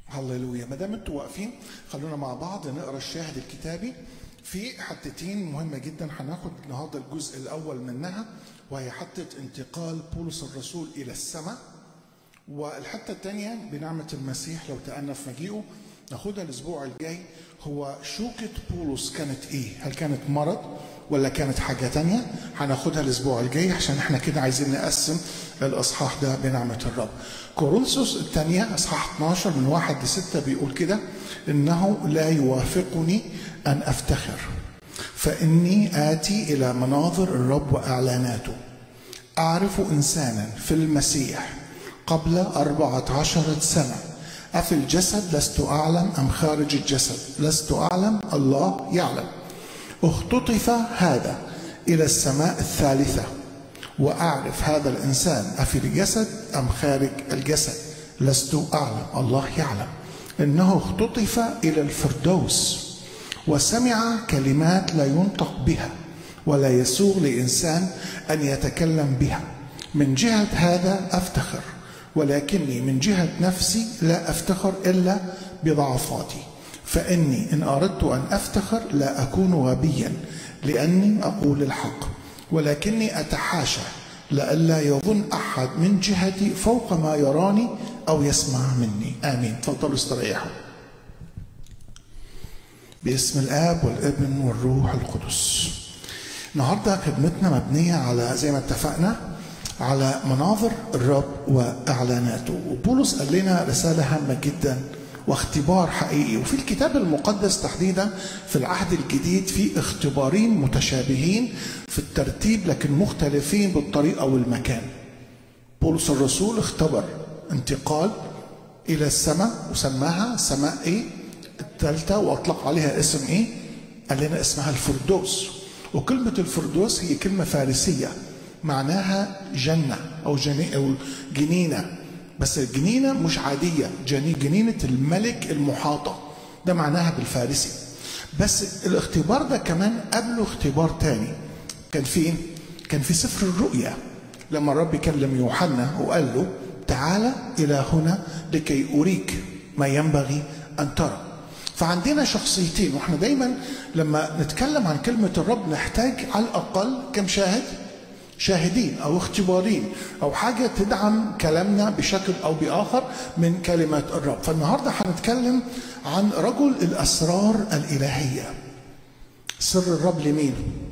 هللويا ما دام انتوا واقفين خلونا مع بعض نقرا الشاهد الكتابي في حتتين مهمه جدا هناخد النهارده الجزء الاول منها وهي حته انتقال بولس الرسول الى السماء والحته الثانيه بنعمه المسيح لو تأنى في مجيئه ناخدها الاسبوع الجاي هو شوكة بولس كانت ايه؟ هل كانت مرض ولا كانت حاجة تانية؟ هناخدها الاسبوع الجاي عشان احنا كده عايزين نقسم الاصحاح ده بنعمة الرب. كورنثوس الثانية اصحاح 12 من واحد لستة بيقول كده انه لا يوافقني ان افتخر فاني اتي الى مناظر الرب واعلاناته. اعرف انسانا في المسيح قبل أربعة عشرة سنة أفي الجسد لست أعلم أم خارج الجسد لست أعلم الله يعلم اختطف هذا إلى السماء الثالثة وأعرف هذا الإنسان أفي الجسد أم خارج الجسد لست أعلم الله يعلم إنه اختطف إلى الفردوس وسمع كلمات لا ينطق بها ولا يسوغ لإنسان أن يتكلم بها من جهة هذا أفتخر ولكني من جهة نفسي لا أفتخر إلا بضعفاتي فإني إن أردت أن أفتخر لا أكون غبيا لأني أقول الحق ولكني أتحاشى لئلا يظن أحد من جهتي فوق ما يراني أو يسمع مني آمين تفضلوا استريحوا باسم الآب والابن والروح القدس النهارده خدمتنا مبنية على زي ما اتفقنا على مناظر الرب واعلاناته وبولس قال لنا رساله هامه جدا واختبار حقيقي وفي الكتاب المقدس تحديدا في العهد الجديد في اختبارين متشابهين في الترتيب لكن مختلفين بالطريقه والمكان بولس الرسول اختبر انتقال الى السماء وسماها سماء ايه الثالثه واطلق عليها اسم ايه قال لنا اسمها الفردوس وكلمه الفردوس هي كلمه فارسيه معناها جنة أو جني أو جنينة بس الجنينة مش عادية جني جنينة الملك المحاطة ده معناها بالفارسي بس الاختبار ده كمان قبله اختبار تاني كان فين؟ كان في سفر الرؤيا لما الرب كلم يوحنا وقال له تعال إلى هنا لكي أريك ما ينبغي أن ترى فعندنا شخصيتين واحنا دايما لما نتكلم عن كلمة الرب نحتاج على الأقل كم شاهد؟ شاهدين او اختبارين او حاجه تدعم كلامنا بشكل او باخر من كلمات الرب فالنهارده هنتكلم عن رجل الاسرار الالهيه سر الرب لمين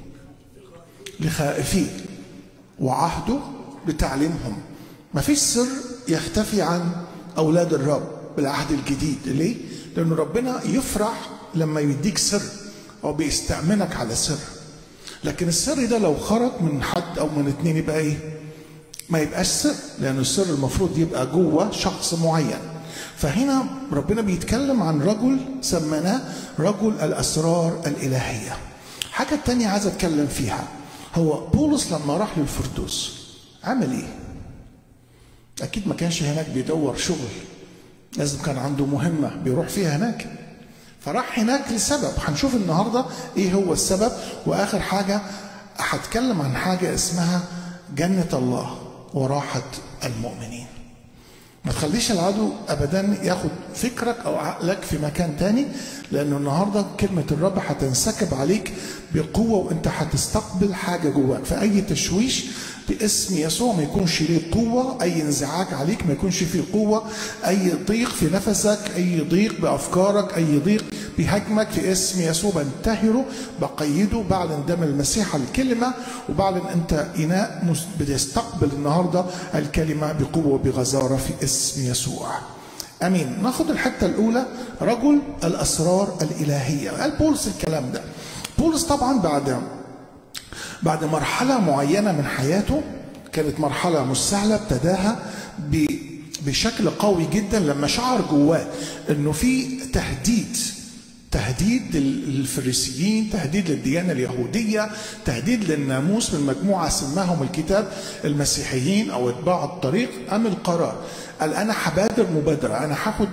لخائفين وعهده بتعليمهم مفيش سر يختفي عن اولاد الرب بالعهد الجديد ليه لان ربنا يفرح لما يديك سر او بيستأمنك على سر لكن السر ده لو خرج من حد او من اتنين يبقى ايه؟ ما يبقاش سر لان السر المفروض يبقى جوه شخص معين. فهنا ربنا بيتكلم عن رجل سميناه رجل الاسرار الالهيه. حاجه تانية عايز اتكلم فيها هو بولس لما راح للفردوس عمل ايه؟ اكيد ما كانش هناك بيدور شغل لازم كان عنده مهمه بيروح فيها هناك فراح هناك لسبب هنشوف النهارده ايه هو السبب واخر حاجه هتكلم عن حاجه اسمها جنه الله وراحه المؤمنين ما تخليش العدو ابدا ياخد فكرك او عقلك في مكان تاني لانه النهارده كلمه الرب هتنسكب عليك بقوه وانت هتستقبل حاجه جواك فاي تشويش باسم يسوع ما يكونش ليه قوة أي انزعاج عليك ما يكونش فيه قوة أي ضيق في نفسك أي ضيق بأفكارك أي ضيق بيهاجمك في اسم يسوع بنتهره بقيده بعلن دم المسيح على الكلمة وبعلن أنت إناء بتستقبل النهاردة الكلمة بقوة وبغزارة في اسم يسوع امين ناخد الحته الاولى رجل الاسرار الالهيه قال بولس الكلام ده بولس طبعا بعد بعد مرحلة معينة من حياته كانت مرحلة مش سهلة ابتداها بشكل قوي جدا لما شعر جواه انه في تهديد تهديد للفريسيين تهديد للديانة اليهودية تهديد للناموس من مجموعة سماهم الكتاب المسيحيين أو اتباع الطريق أم القرار قال أنا هبادر مبادرة أنا هاخد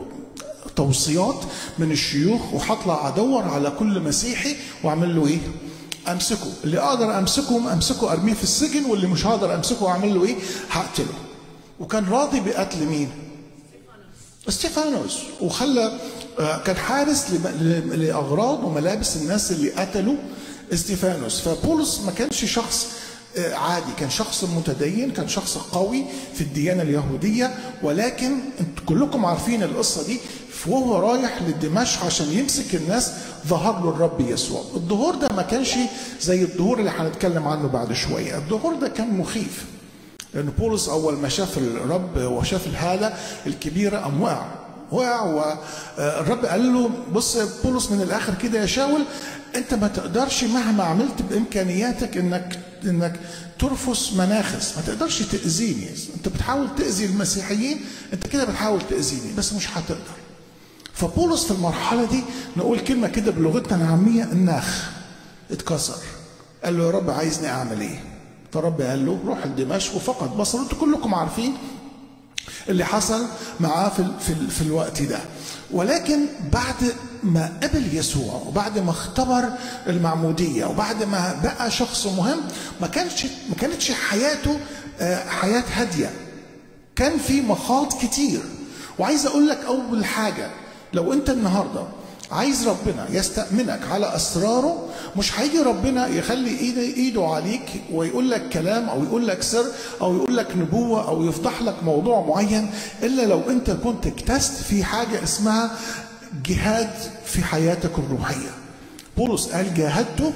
توصيات من الشيوخ وهطلع أدور على كل مسيحي وأعمل له إيه؟ امسكه اللي اقدر امسكه امسكه ارميه في السجن واللي مش هقدر امسكه اعمل له ايه هقتله وكان راضي بقتل مين استيفانوس وخلى آه، كان حارس لم- ل- لاغراض وملابس الناس اللي قتلوا استيفانوس فبولس ما كانش شخص آه، عادي كان شخص متدين كان شخص قوي في الديانه اليهوديه ولكن انتوا كلكم عارفين القصه دي وهو رايح لدمشق عشان يمسك الناس ظهر له الرب يسوع الظهور ده ما كانش زي الظهور اللي هنتكلم عنه بعد شويه الظهور ده كان مخيف لأن بولس أول ما شاف الرب وشاف الهالة الكبيرة قام وقع وقع والرب قال له بص يا بولس من الآخر كده يا شاول أنت ما تقدرش مهما عملت بإمكانياتك إنك إنك ترفس مناخس ما تقدرش تأذيني أنت بتحاول تأذي المسيحيين أنت كده بتحاول تأذيني بس مش هتقدر فبولس في المرحلة دي نقول كلمة كده بلغتنا العامية الناخ اتكسر قال له يا رب عايزني أعمل إيه؟ فرب قال له روح لدمشق وفقد بصره انتوا كلكم عارفين اللي حصل معاه في, في, في الوقت ده ولكن بعد ما قبل يسوع وبعد ما اختبر المعمودية وبعد ما بقى شخص مهم ما كانش ما كانتش حياته آه، حياة هادية كان في مخاض كتير وعايز اقول لك اول حاجه لو انت النهارده عايز ربنا يستأمنك على اسراره مش هيجي ربنا يخلي ايده ايده عليك ويقول لك كلام او يقول لك سر او يقول لك نبوه او يفضح لك موضوع معين الا لو انت كنت اكتست في حاجه اسمها جهاد في حياتك الروحيه. بولس قال جاهدته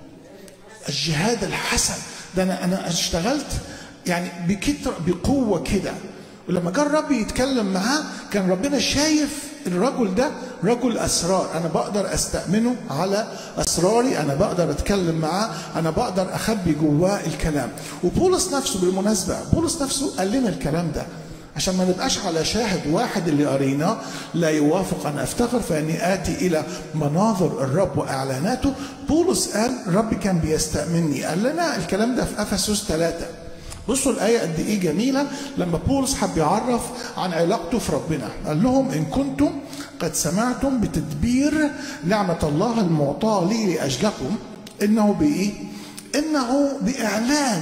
الجهاد الحسن ده انا انا اشتغلت يعني بكتر بقوه كده ولما كان الرب يتكلم معاه كان ربنا شايف الرجل ده رجل اسرار انا بقدر استامنه على اسراري انا بقدر اتكلم معاه انا بقدر اخبي جواه الكلام وبولس نفسه بالمناسبه بولس نفسه قال لنا الكلام ده عشان ما نبقاش على شاهد واحد اللي قريناه لا يوافق ان افتخر فاني اتي الى مناظر الرب واعلاناته بولس قال الرب كان بيستأمني قال لنا الكلام ده في افسس ثلاثه بصوا الآية قد إيه جميلة لما بولس حب يعرف عن علاقته في ربنا قال لهم إن كنتم قد سمعتم بتدبير نعمة الله المعطاة لي لأجلكم إنه بإيه؟ إنه بإعلان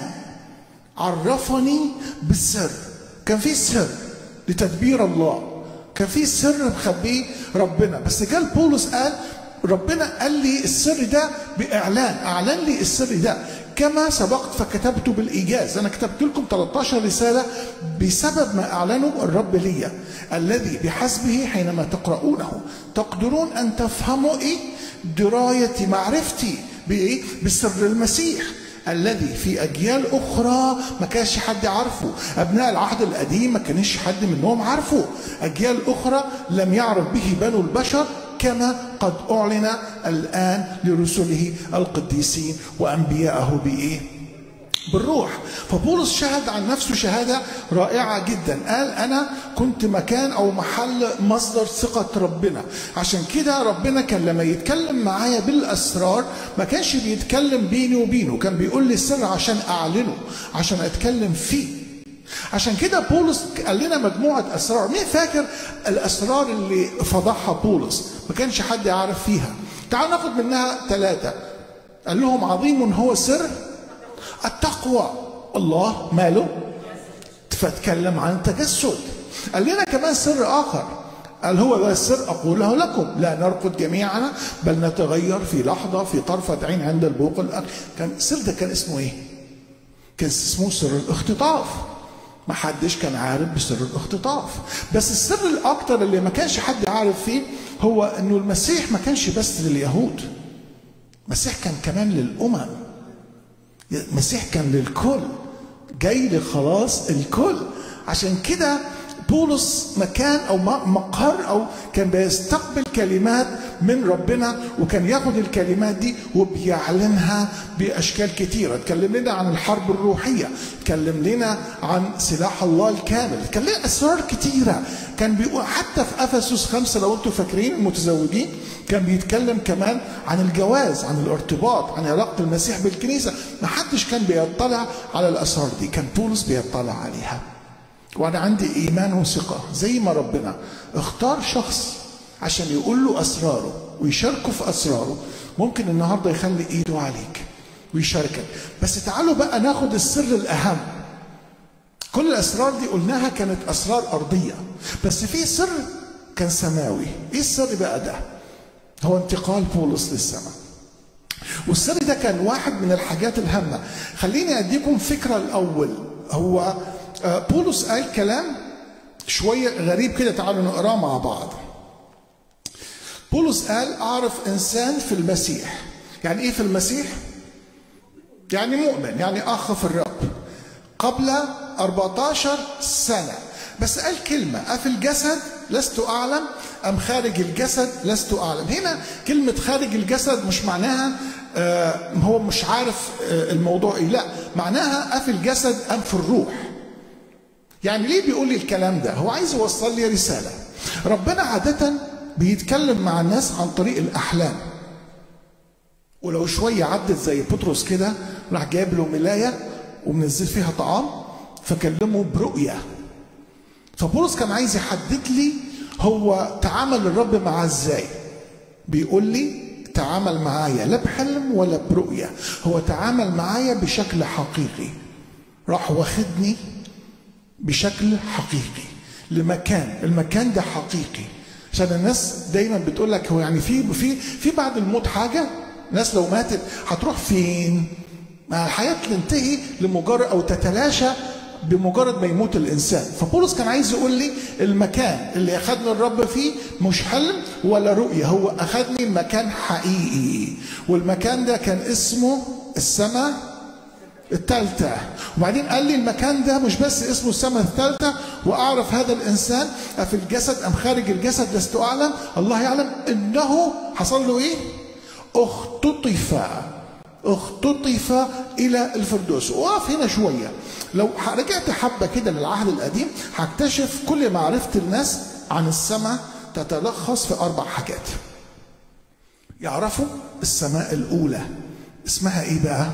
عرفني بالسر كان في سر لتدبير الله كان في سر مخبيه ربنا بس جال بولس قال ربنا قال لي السر ده باعلان اعلن لي السر ده كما سبقت فكتبت بالايجاز انا كتبت لكم 13 رساله بسبب ما اعلنه الرب لي الذي بحسبه حينما تقرؤونه تقدرون ان تفهموا ايه درايه معرفتي بايه بسر المسيح الذي في اجيال اخرى ما كانش حد عارفه ابناء العهد القديم ما كانش حد منهم عارفه اجيال اخرى لم يعرف به بنو البشر كما قد اعلن الان لرسله القديسين وانبيائه بايه بالروح فبولس شهد عن نفسه شهادة رائعة جدا قال أنا كنت مكان أو محل مصدر ثقة ربنا عشان كده ربنا كان لما يتكلم معايا بالأسرار ما كانش بيتكلم بيني وبينه كان بيقول لي السر عشان أعلنه عشان أتكلم فيه عشان كده بولس قال لنا مجموعة أسرار مين فاكر الأسرار اللي فضحها بولس ما كانش حد يعرف فيها تعالوا ناخد منها ثلاثة قال لهم عظيم هو سر التقوى الله ماله فتكلم عن التجسد قال لنا كمان سر آخر قال هو ده السر أقوله لكم لا نرقد جميعنا بل نتغير في لحظة في طرفة عين عند البوق الأخر كان السر ده كان اسمه إيه؟ كان اسمه سر الاختطاف ما حدش كان عارف بسر الاختطاف بس السر الاكتر اللي ما كانش حد عارف فيه هو انه المسيح ما كانش بس لليهود المسيح كان كمان للامم المسيح كان للكل جاي لخلاص الكل عشان كده بولس مكان او مقر او كان بيستقبل كلمات من ربنا وكان ياخد الكلمات دي وبيعلنها باشكال كتيره اتكلم لنا عن الحرب الروحيه اتكلم لنا عن سلاح الله الكامل اتكلم لنا اسرار كتيره كان بيقول حتى في افسس خمسه لو انتم فاكرين المتزوجين كان بيتكلم كمان عن الجواز عن الارتباط عن علاقه المسيح بالكنيسه ما حدش كان بيطلع على الاسرار دي كان بولس بيطلع عليها وانا عندي ايمان وثقه زي ما ربنا اختار شخص عشان يقول له اسراره ويشاركه في اسراره ممكن النهارده يخلي ايده عليك ويشاركك بس تعالوا بقى ناخد السر الاهم كل الاسرار دي قلناها كانت اسرار ارضيه بس في سر كان سماوي ايه السر بقى ده هو انتقال بولس للسماء والسر ده كان واحد من الحاجات الهامة خليني أديكم فكرة الأول هو آه، بولس قال كلام شوية غريب كده تعالوا نقراه مع بعض بولس قال أعرف إنسان في المسيح يعني إيه في المسيح؟ يعني مؤمن يعني أخ في الرب قبل 14 سنة بس قال كلمة أفي الجسد لست أعلم أم خارج الجسد لست أعلم هنا كلمة خارج الجسد مش معناها آه هو مش عارف آه الموضوع إيه لا معناها أفي الجسد أم في الروح يعني ليه بيقول لي الكلام ده هو عايز يوصل لي رسالة ربنا عادة بيتكلم مع الناس عن طريق الأحلام ولو شوية عدت زي بطرس كده راح جايب له ملاية ومنزل فيها طعام فكلمه برؤية فبولس كان عايز يحدد لي هو تعامل الرب معاه ازاي بيقول لي تعامل معايا لا بحلم ولا برؤية هو تعامل معايا بشكل حقيقي راح واخدني بشكل حقيقي لمكان المكان ده حقيقي عشان الناس دايما بتقول لك هو يعني في في في بعد الموت حاجه الناس لو ماتت هتروح فين؟ ما الحياه تنتهي لمجرد او تتلاشى بمجرد ما يموت الانسان فبولس كان عايز يقول لي المكان اللي اخذني الرب فيه مش حلم ولا رؤيه هو اخذني مكان حقيقي والمكان ده كان اسمه السماء الثالثة وبعدين قال لي المكان ده مش بس اسمه السماء الثالثة وأعرف هذا الإنسان أفي الجسد أم خارج الجسد لست أعلم الله يعلم إنه حصل له إيه اختطف اختطف إلى الفردوس وقف هنا شوية لو رجعت حبة كده للعهد القديم هكتشف كل معرفة الناس عن السماء تتلخص في أربع حاجات يعرفوا السماء الأولى اسمها إيه بقى؟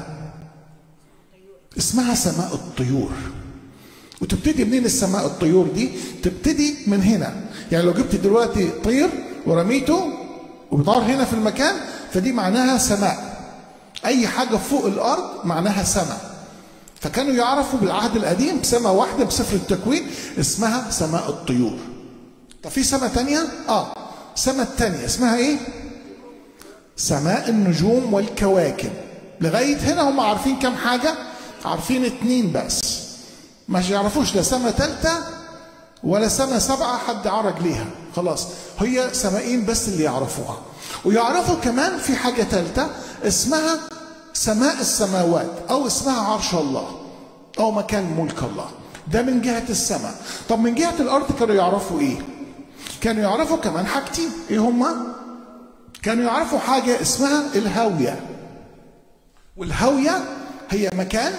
اسمها سماء الطيور وتبتدي منين السماء الطيور دي تبتدي من هنا يعني لو جبت دلوقتي طير ورميته وبيطار هنا في المكان فدي معناها سماء اي حاجه فوق الارض معناها سماء فكانوا يعرفوا بالعهد القديم سماء واحده بسفر التكوين اسمها سماء الطيور طب في سماء تانية اه سماء تانية اسمها ايه سماء النجوم والكواكب لغايه هنا هم عارفين كم حاجه عارفين اتنين بس مش يعرفوش لا سما تالتة ولا سما سبعة حد عرج ليها خلاص هي سمائين بس اللي يعرفوها ويعرفوا كمان في حاجة تالتة اسمها سماء السماوات أو اسمها عرش الله أو مكان ملك الله ده من جهة السماء طب من جهة الأرض كانوا يعرفوا إيه كانوا يعرفوا كمان حاجتين إيه هما كانوا يعرفوا حاجة اسمها الهاوية والهاوية هي مكان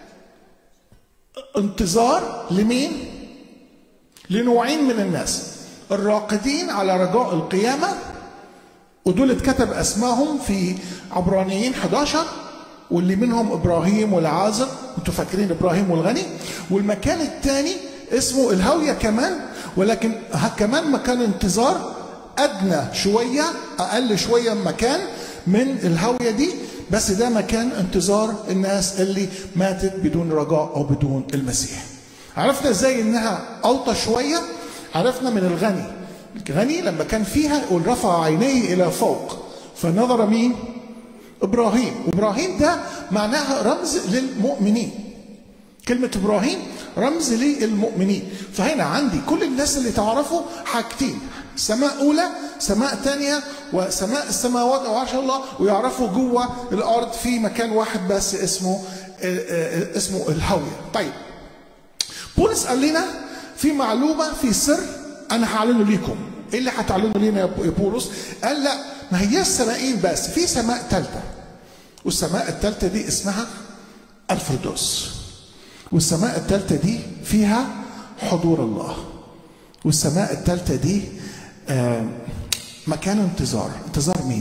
انتظار لمين؟ لنوعين من الناس الراقدين على رجاء القيامة ودول اتكتب اسمائهم في عبرانيين 11 واللي منهم ابراهيم والعازر انتوا فاكرين ابراهيم والغني والمكان الثاني اسمه الهاويه كمان ولكن كمان مكان انتظار ادنى شويه اقل شويه مكان من الهاويه دي بس ده مكان انتظار الناس اللي ماتت بدون رجاء او بدون المسيح عرفنا ازاي انها اوطى شويه عرفنا من الغني الغني لما كان فيها يقول رفع عينيه الى فوق فنظر مين ابراهيم وابراهيم ده معناها رمز للمؤمنين كلمة إبراهيم رمز للمؤمنين فهنا عندي كل الناس اللي تعرفوا حاجتين سماء أولى سماء ثانية وسماء السماوات أو عرش الله ويعرفوا جوه الأرض في مكان واحد بس اسمه اسمه الهوية طيب بولس قال لنا في معلومة في سر أنا هعلنه ليكم إيه اللي هتعلنه لنا يا بولس قال لا ما هي السمائين بس في سماء ثالثة والسماء الثالثة دي اسمها الفردوس والسماء الثالثة دي فيها حضور الله والسماء الثالثة دي آه مكان انتظار انتظار مين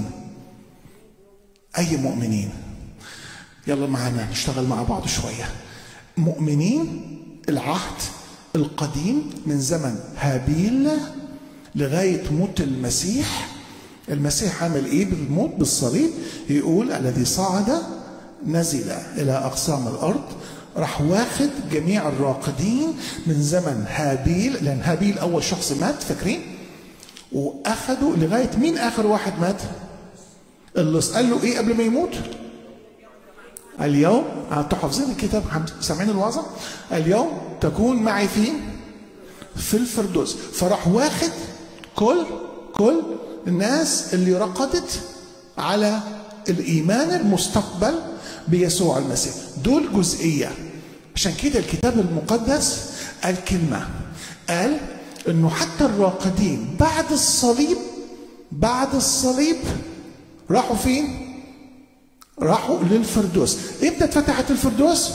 أي مؤمنين يلا معانا نشتغل مع بعض شوية مؤمنين العهد القديم من زمن هابيل لغاية موت المسيح المسيح عمل ايه بالموت بالصليب يقول الذي صعد نزل الى اقسام الارض راح واخد جميع الراقدين من زمن هابيل لان هابيل اول شخص مات فاكرين واخدوا لغايه مين اخر واحد مات؟ اللي قال له ايه قبل ما يموت؟ اليوم انتوا حافظين الكتاب سامعين الوعظه؟ اليوم تكون معي فين؟ في الفردوس فراح واخد كل كل الناس اللي رقدت على الايمان المستقبل بيسوع المسيح دول جزئيه عشان كده الكتاب المقدس قال كلمه قال انه حتى الراقدين بعد الصليب بعد الصليب راحوا فين؟ راحوا للفردوس امتى اتفتحت الفردوس؟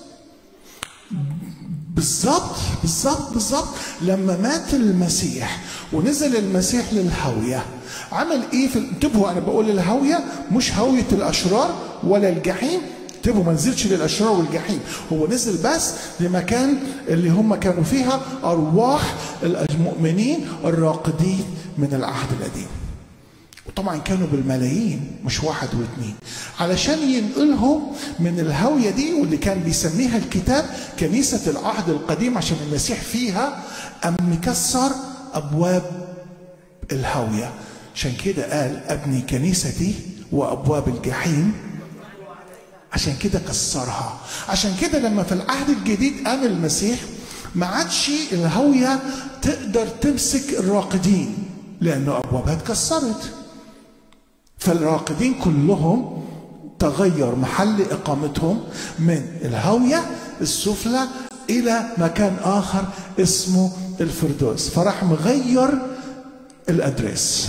بالظبط بالظبط بالظبط لما مات المسيح ونزل المسيح للهاوية عمل ايه في انتبهوا انا بقول الهاوية مش هاوية الاشرار ولا الجحيم انتبهوا ما نزلش للاشرار والجحيم هو نزل بس لمكان اللي هم كانوا فيها ارواح المؤمنين الراقدين من العهد القديم وطبعا كانوا بالملايين مش واحد واثنين علشان ينقلهم من الهاوية دي واللي كان بيسميها الكتاب كنيسة العهد القديم عشان المسيح فيها أم مكسر أبواب الهاوية عشان كده قال أبني كنيستي وأبواب الجحيم عشان كده كسرها عشان كده لما في العهد الجديد قام المسيح ما عادش الهاوية تقدر تمسك الراقدين لأنه أبوابها اتكسرت فالراقدين كلهم تغير محل اقامتهم من الهاويه السفلى الى مكان اخر اسمه الفردوس فراح مغير الادريس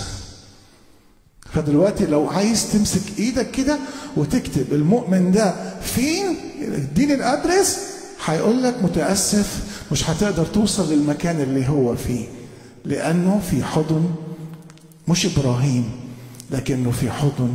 فدلوقتي لو عايز تمسك ايدك كده وتكتب المؤمن ده فين اديني الادريس هيقول لك متاسف مش هتقدر توصل للمكان اللي هو فيه لانه في حضن مش ابراهيم لكنه في حضن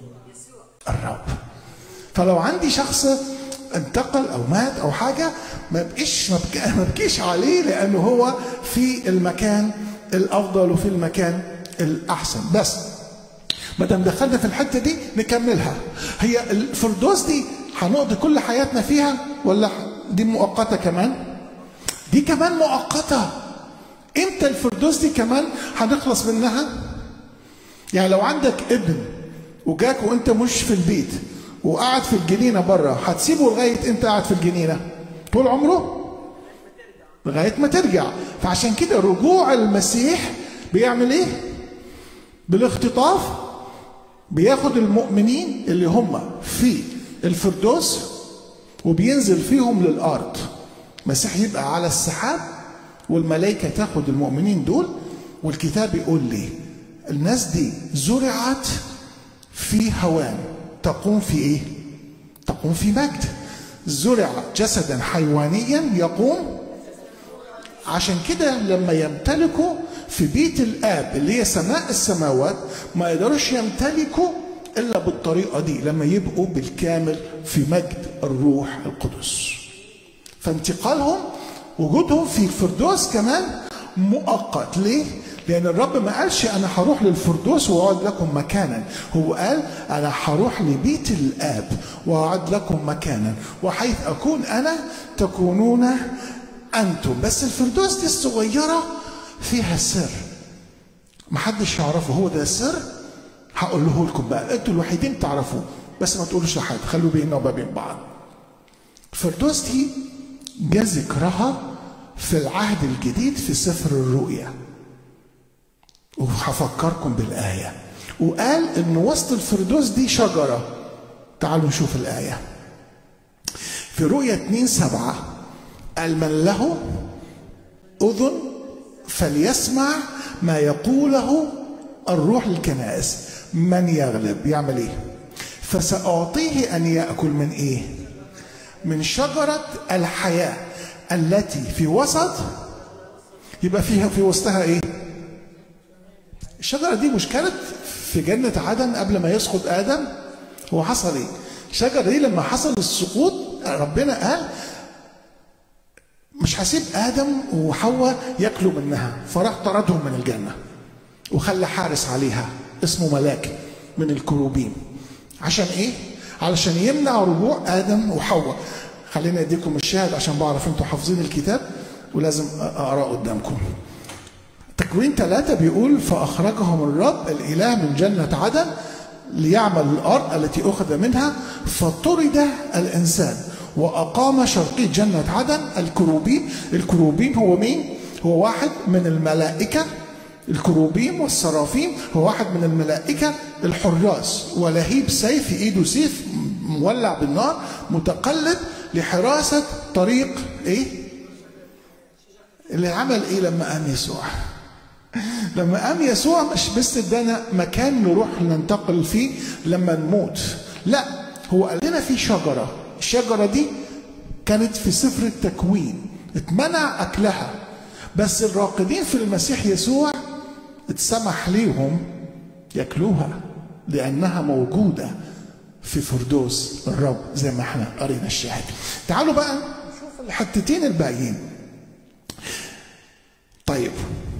الرب فلو عندي شخص انتقل او مات او حاجه ما بقيش ما بكيش عليه لانه هو في المكان الافضل وفي المكان الاحسن بس ما دام دخلنا في الحته دي نكملها هي الفردوس دي هنقضي كل حياتنا فيها ولا دي مؤقته كمان دي كمان مؤقته امتى الفردوس دي كمان هنخلص منها يعني لو عندك ابن وجاك وانت مش في البيت وقعد في الجنينة بره هتسيبه لغاية انت قاعد في الجنينة طول عمره لغاية ما ترجع فعشان كده رجوع المسيح بيعمل ايه بالاختطاف بياخد المؤمنين اللي هم في الفردوس وبينزل فيهم للأرض المسيح يبقى على السحاب والملائكة تاخد المؤمنين دول والكتاب يقول لي الناس دي زرعت في هوان تقوم في ايه؟ تقوم في مجد زرع جسدا حيوانيا يقوم عشان كده لما يمتلكوا في بيت الاب اللي هي سماء السماوات ما يقدروش يمتلكوا الا بالطريقه دي لما يبقوا بالكامل في مجد الروح القدس فانتقالهم وجودهم في الفردوس كمان مؤقت ليه؟ لأن الرب ما قالش أنا هروح للفردوس وأقعد لكم مكانا هو قال أنا هروح لبيت الآب وأقعد لكم مكانا وحيث أكون أنا تكونون أنتم بس الفردوس دي الصغيرة فيها سر محدش يعرفه هو ده السر هقوله لكم بقى انتوا الوحيدين تعرفوه بس ما تقولوش لحد خلوا بيننا وبين بعض الفردوس دي جاء ذكرها في العهد الجديد في سفر الرؤيا وهفكركم بالآية وقال إن وسط الفردوس دي شجرة تعالوا نشوف الآية في رؤيا 2 سبعة قال من له أذن فليسمع ما يقوله الروح للكنائس من يغلب يعمل ايه فسأعطيه أن يأكل من ايه من شجرة الحياة التي في وسط يبقى فيها في وسطها ايه الشجرة دي مش كانت في جنة عدن قبل ما يسقط آدم هو حصل ايه الشجرة دي لما حصل السقوط ربنا قال مش هسيب آدم وحواء ياكلوا منها فراح طردهم من الجنة وخلى حارس عليها اسمه ملاك من الكروبين عشان ايه؟ علشان يمنع رجوع آدم وحواء خلينا اديكم الشاهد عشان بعرف انتوا حافظين الكتاب ولازم اقراه قدامكم تكوين ثلاثة بيقول فأخرجهم الرب الإله من جنة عدن ليعمل الأرض التي أخذ منها فطرد الإنسان وأقام شرقي جنة عدن الكروبيم الكروبيم هو مين؟ هو واحد من الملائكة الكروبيم والسرافيم هو واحد من الملائكة الحراس ولهيب سيف في إيده سيف مولع بالنار متقلب لحراسة طريق إيه؟ اللي عمل إيه لما قام يسوع؟ لما قام يسوع مش بس ادانا مكان نروح ننتقل فيه لما نموت لا هو قال لنا في شجره الشجره دي كانت في سفر التكوين اتمنع اكلها بس الراقدين في المسيح يسوع اتسمح ليهم ياكلوها لانها موجوده في فردوس الرب زي ما احنا قرينا الشاهد تعالوا بقى نشوف الحتتين الباقيين طيب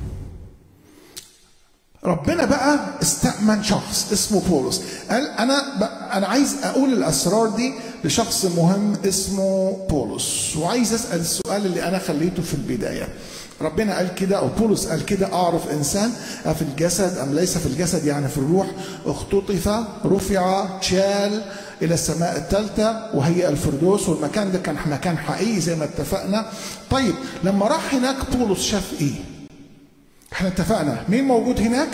ربنا بقى استأمن شخص اسمه بولس قال انا ب... انا عايز اقول الاسرار دي لشخص مهم اسمه بولس وعايز اسال السؤال اللي انا خليته في البدايه ربنا قال كده او بولس قال كده اعرف انسان في الجسد ام ليس في الجسد يعني في الروح اختطف رفع شال الى السماء الثالثه وهي الفردوس والمكان ده كان مكان حقيقي زي ما اتفقنا طيب لما راح هناك بولس شاف ايه احنا اتفقنا مين موجود هناك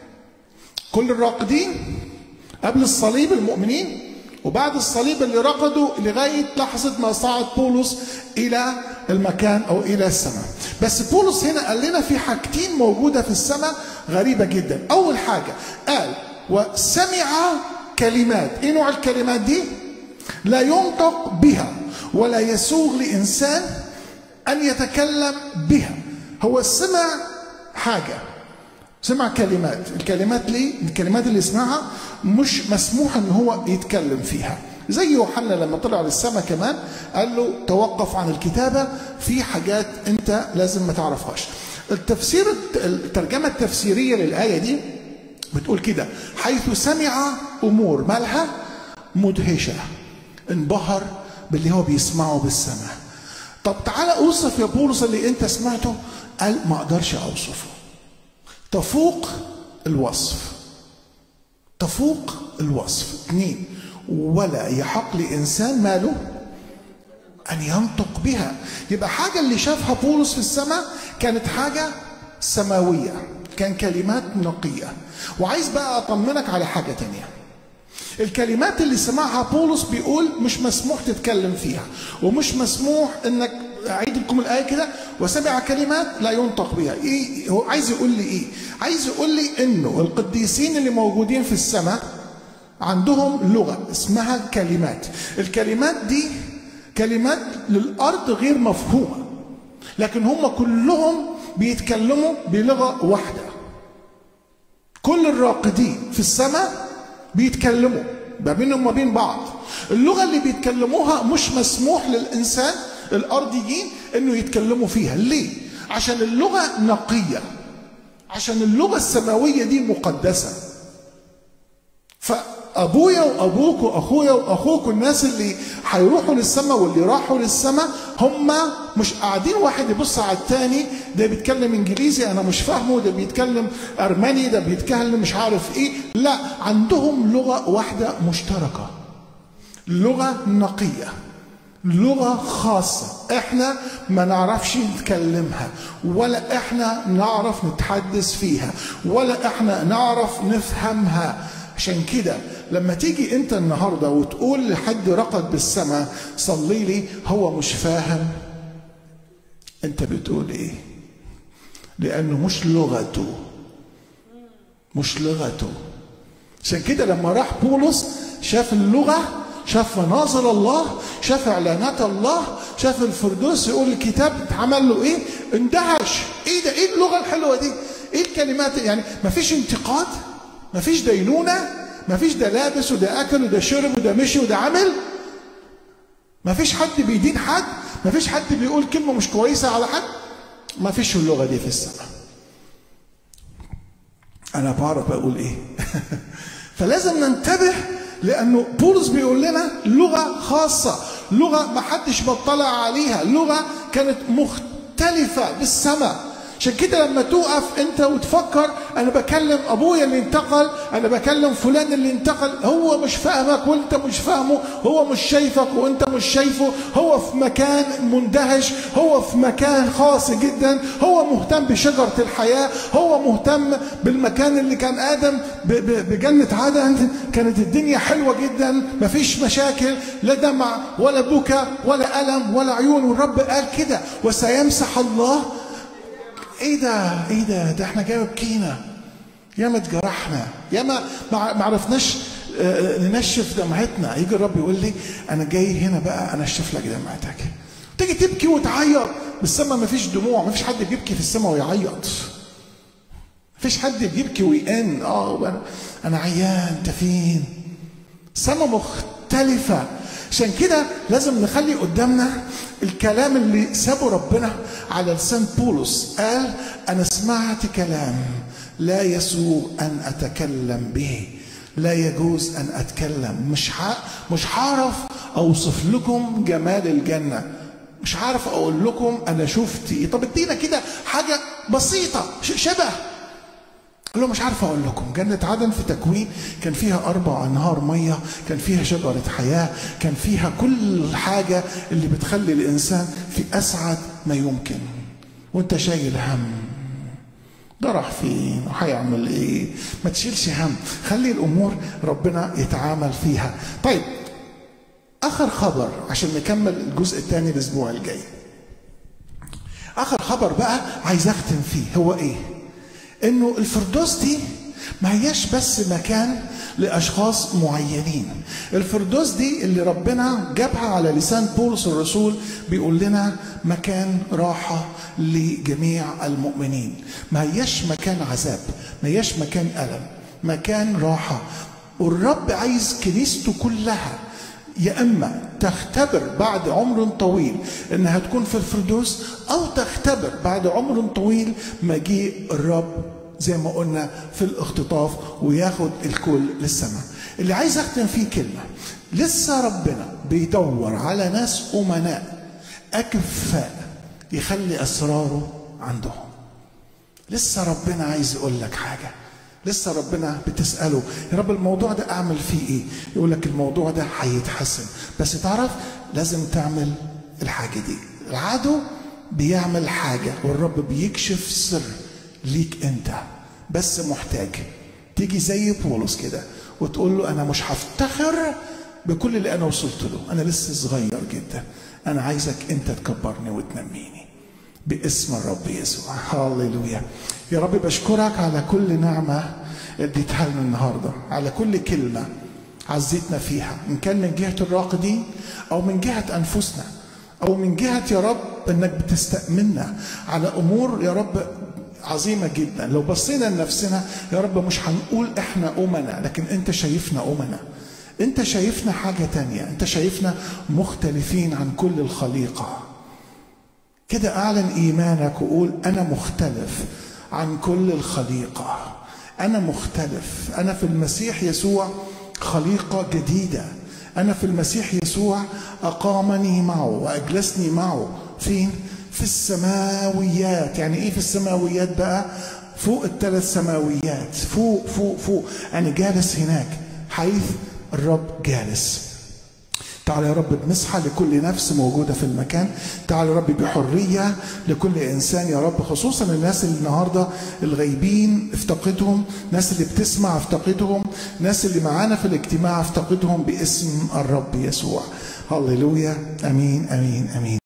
كل الراقدين قبل الصليب المؤمنين وبعد الصليب اللي رقدوا لغاية لحظة ما صعد بولس إلى المكان أو إلى السماء بس بولس هنا قال لنا في حاجتين موجودة في السماء غريبة جدا أول حاجة قال وسمع كلمات إيه نوع الكلمات دي لا ينطق بها ولا يسوغ لإنسان أن يتكلم بها هو سمع حاجة سمع كلمات الكلمات ليه الكلمات اللي سمعها مش مسموح ان هو يتكلم فيها زي يوحنا لما طلع للسماء كمان قال له توقف عن الكتابة في حاجات انت لازم ما تعرفهاش التفسير الترجمة التفسيرية للآية دي بتقول كده حيث سمع أمور مالها مدهشة انبهر باللي هو بيسمعه بالسماء طب تعالى اوصف يا بولس اللي انت سمعته قال ما اقدرش اوصفه تفوق الوصف تفوق الوصف اثنين ولا يحق لانسان ماله ان ينطق بها يبقى حاجه اللي شافها بولس في السماء كانت حاجه سماويه كان كلمات نقيه وعايز بقى اطمنك على حاجه تانيه الكلمات اللي سمعها بولس بيقول مش مسموح تتكلم فيها ومش مسموح انك اعيد لكم الايه كده وسمع كلمات لا ينطق بها ايه هو عايز يقول لي ايه عايز يقول لي انه القديسين اللي موجودين في السماء عندهم لغه اسمها كلمات الكلمات دي كلمات للارض غير مفهومه لكن هم كلهم بيتكلموا بلغه واحده كل الراقدين في السماء بيتكلموا ما بينهم وما بين بعض اللغه اللي بيتكلموها مش مسموح للانسان الارضيين انه يتكلموا فيها ليه عشان اللغه نقيه عشان اللغه السماويه دي مقدسه فابويا وابوك واخويا واخوك الناس اللي هيروحوا للسماء واللي راحوا للسماء هم مش قاعدين واحد يبص على التاني ده بيتكلم انجليزي انا مش فاهمه ده بيتكلم ارمني ده بيتكلم مش عارف ايه لا عندهم لغه واحده مشتركه لغه نقيه لغة خاصة احنا ما نعرفش نتكلمها ولا احنا نعرف نتحدث فيها ولا احنا نعرف نفهمها عشان كده لما تيجي انت النهارده وتقول لحد رقد بالسماء صلي لي هو مش فاهم انت بتقول ايه لانه مش لغته مش لغته عشان كده لما راح بولس شاف اللغه شاف مناظر الله شاف اعلانات الله شاف الفردوس يقول الكتاب اتعمل له ايه اندهش ايه ده ايه اللغه الحلوه دي ايه الكلمات يعني ما فيش انتقاد ما فيش دينونه ما فيش ده لابس وده اكل وده شرب وده مشي وده عمل ما فيش حد بيدين حد ما فيش حد بيقول كلمه مش كويسه على حد ما فيش اللغه دي في السماء انا بعرف اقول ايه فلازم ننتبه لانه بولس بيقول لنا لغه خاصه لغه ما حدش بطلع عليها لغه كانت مختلفه بالسماء عشان كده لما تقف انت وتفكر انا بكلم ابويا اللي انتقل انا بكلم فلان اللي انتقل هو مش فاهمك وانت مش فاهمه هو مش شايفك وانت مش شايفه هو في مكان مندهش هو في مكان خاص جدا هو مهتم بشجرة الحياة هو مهتم بالمكان اللي كان آدم بجنة عدن كانت الدنيا حلوة جدا مفيش مشاكل لا دمع ولا بكى ولا ألم ولا عيون والرب قال كده وسيمسح الله ايه ده ايه ده ده احنا جاي بكينا ياما اتجرحنا ياما ما عرفناش ننشف دمعتنا يجي الرب يقول لي انا جاي هنا بقى انشف لك دمعتك تيجي تبكي وتعيط بالسما ما فيش دموع ما فيش حد بيبكي في السما ويعيط فيش حد بيبكي ويئن اه انا انا عيان انت فين سما مختلفه عشان كده لازم نخلي قدامنا الكلام اللي سابه ربنا على لسان بولس قال انا سمعت كلام لا يسوء ان اتكلم به لا يجوز ان اتكلم مش ح... مش هعرف اوصف لكم جمال الجنه مش عارف اقول لكم انا شفت ايه طب ادينا كده حاجه بسيطه شبه قال له مش عارف اقول لكم جنة عدن في تكوين كان فيها اربع انهار ميه كان فيها شجرة حياة كان فيها كل حاجة اللي بتخلي الانسان في اسعد ما يمكن وانت شايل هم ده راح فين وهيعمل ايه ما تشيلش هم خلي الامور ربنا يتعامل فيها طيب اخر خبر عشان نكمل الجزء الثاني الاسبوع الجاي اخر خبر بقى عايز اختم فيه هو ايه انه الفردوس دي ما هياش بس مكان لاشخاص معينين الفردوس دي اللي ربنا جابها على لسان بولس الرسول بيقول لنا مكان راحه لجميع المؤمنين ما هياش مكان عذاب ما هياش مكان الم مكان راحه والرب عايز كنيسته كلها يا اما تختبر بعد عمر طويل انها تكون في الفردوس او تختبر بعد عمر طويل مجيء الرب زي ما قلنا في الاختطاف وياخد الكل للسماء اللي عايز اختم فيه كلمه لسه ربنا بيدور على ناس امناء اكفاء يخلي اسراره عندهم لسه ربنا عايز يقول لك حاجه لسه ربنا بتسأله يا رب الموضوع ده أعمل فيه إيه؟ يقول لك الموضوع ده هيتحسن بس تعرف لازم تعمل الحاجة دي العدو بيعمل حاجة والرب بيكشف سر ليك أنت بس محتاج تيجي زي بولس كده وتقول له أنا مش هفتخر بكل اللي أنا وصلت له أنا لسه صغير جدا أنا عايزك أنت تكبرني وتنميني باسم الرب يسوع هاليلويا يا رب بشكرك على كل نعمة اديتها لنا النهاردة على كل كلمة عزيتنا فيها إن كان من جهة الراقدين أو من جهة أنفسنا أو من جهة يا رب إنك بتستأمنا على أمور يا رب عظيمة جدا لو بصينا لنفسنا يا رب مش هنقول إحنا أمنا لكن أنت شايفنا أمنا أنت شايفنا حاجة تانية أنت شايفنا مختلفين عن كل الخليقة كده اعلن ايمانك وقول انا مختلف عن كل الخليقه انا مختلف انا في المسيح يسوع خليقه جديده انا في المسيح يسوع اقامني معه واجلسني معه فين في السماويات يعني ايه في السماويات بقى فوق الثلاث سماويات فوق فوق فوق انا جالس هناك حيث الرب جالس تعال يا رب بمسحة لكل نفس موجودة في المكان تعال يا رب بحرية لكل إنسان يا رب خصوصا الناس اللي النهاردة الغايبين افتقدهم ناس اللي بتسمع افتقدهم ناس اللي معانا في الاجتماع افتقدهم باسم الرب يسوع هللويا أمين أمين أمين